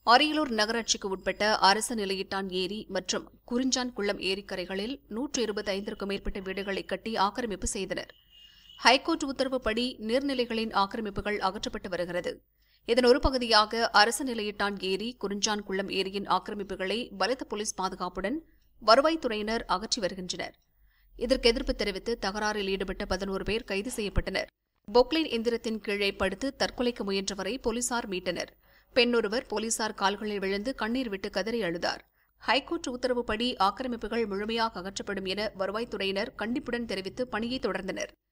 அரியலூர் நகராட்சிக்கு உட்பட்ட அரசு நிலையிட்டான் ஏரி மற்றும் குறிஞ்சான் குளம் ஏரிக்கரைகளில் நூற்று இருபத்தைந்திற்கும் மேற்பட்ட வீடுகளை கட்டி ஆக்கிரமிப்பு செய்தனர் ஹைகோர்ட் உத்தரவுப்படி நீர்நிலைகளின் ஆக்கிரமிப்புகள் அகற்றப்பட்டு வருகிறது இதன் ஒரு பகுதியாக அரசு நிலையிட்டான் ஏரி குறிஞ்சான் குளம் ஏரியின் ஆக்கிரமிப்புகளை பலத்த போலீஸ் பாதுகாப்புடன் வருவாய்த்துறையினர் அகற்றி வருகின்றனர் இதற்கு எதிர்ப்பு தெரிவித்து தகராறில் ஈடுபட்ட பதினோரு பேர் கைது செய்யப்பட்டனர் பொக்லைன் எந்திரத்தின் கீழே படுத்து தற்கொலைக்கு முயன்றவரை போலீசார் மீட்டனர் பெண்ணொருவர் போலீசார் கால்களில் விழுந்து கண்ணீர் விட்டு கதறி அழுதார் ஹைகோர்ட் உத்தரவுப்படி ஆக்கிரமிப்புகள் முழுமையாக அகற்றப்படும் என வருவாய்த்துறையினர் கண்டிப்புடன் தெரிவித்து பணியை தொடர்ந்தனர்